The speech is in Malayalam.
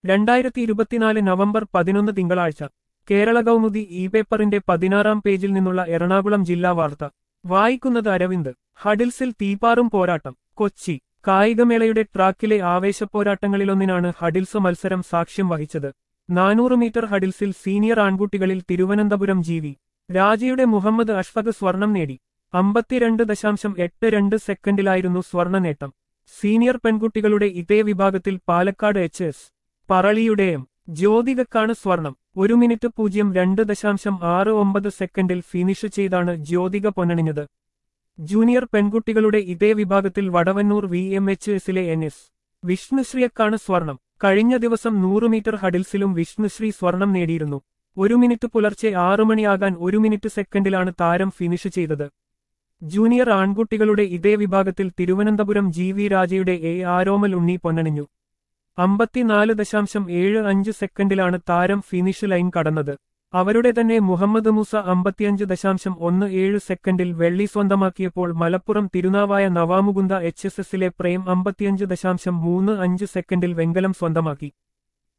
രണ്ടായിരത്തി ഇരുപത്തിനാല് നവംബർ പതിനൊന്ന് തിങ്കളാഴ്ച കേരള കൗമുദി ഇ പേപ്പറിന്റെ പതിനാറാം പേജിൽ നിന്നുള്ള എറണാകുളം ജില്ലാ വാർത്ത വായിക്കുന്നത് അരവിന്ദ് ഹഡിൽസിൽ തീപാറും പോരാട്ടം കൊച്ചി കായികമേളയുടെ ട്രാക്കിലെ ആവേശപ്പോരാട്ടങ്ങളിലൊന്നിനാണ് ഹഡിൽസ് മത്സരം സാക്ഷ്യം വഹിച്ചത് നാനൂറ് മീറ്റർ ഹഡിൽസിൽ സീനിയർ ആൺകുട്ടികളിൽ തിരുവനന്തപുരം ജീവി രാജയുടെ മുഹമ്മദ് അഷ്ഫഖ് സ്വർണം നേടി അമ്പത്തിരണ്ട് ദശാംശം എട്ട് രണ്ട് സെക്കൻഡിലായിരുന്നു സ്വർണ്ണ നേട്ടം സീനിയർ പെൺകുട്ടികളുടെ ഇതേ വിഭാഗത്തിൽ പാലക്കാട് എച്ച് എസ് പറളിയുടെയും ജ്യോതികക്കാണ് സ്വർണം ഒരു മിനിറ്റ് പൂജ്യം രണ്ട് ദശാംശം ആറ് ഒമ്പത് സെക്കൻഡിൽ ഫിനിഷ് ചെയ്താണ് ജ്യോതിക പൊന്നണിഞ്ഞത് ജൂനിയർ പെൺകുട്ടികളുടെ ഇതേ വിഭാഗത്തിൽ വടവന്നൂർ വി എം എച്ച് എസിലെ എൻ എസ് വിഷ്ണുശ്രീയക്കാണ് സ്വർണം കഴിഞ്ഞ ദിവസം നൂറ് മീറ്റർ ഹഡിൽസിലും വിഷ്ണുശ്രീ സ്വർണം നേടിയിരുന്നു ഒരു മിനിറ്റ് പുലർച്ചെ ആറു മണിയാകാൻ ഒരു മിനിറ്റ് സെക്കൻഡിലാണ് താരം ഫിനിഷ് ചെയ്തത് ജൂനിയർ ആൺകുട്ടികളുടെ ഇതേ വിഭാഗത്തിൽ തിരുവനന്തപുരം ജി വി രാജയുടെ എ ആരോമൽ ഉണ്ണി പൊന്നണിഞ്ഞു അമ്പത്തിനാല് ദശാംശം ഏഴ് അഞ്ച് സെക്കൻഡിലാണ് താരം ഫിനിഷ് ലൈൻ കടന്നത് അവരുടെ തന്നെ മുഹമ്മദ് മൂസ അമ്പത്തിയഞ്ച് ദശാംശം ഒന്ന് ഏഴ് സെക്കൻഡിൽ വെള്ളി സ്വന്തമാക്കിയപ്പോൾ മലപ്പുറം തിരുനാവായ നവാമുകുന്ദ എച്ച് എസ് എസിലെ പ്രേം അമ്പത്തിയഞ്ച് ദശാംശം മൂന്ന് അഞ്ച് സെക്കൻഡിൽ വെങ്കലം സ്വന്തമാക്കി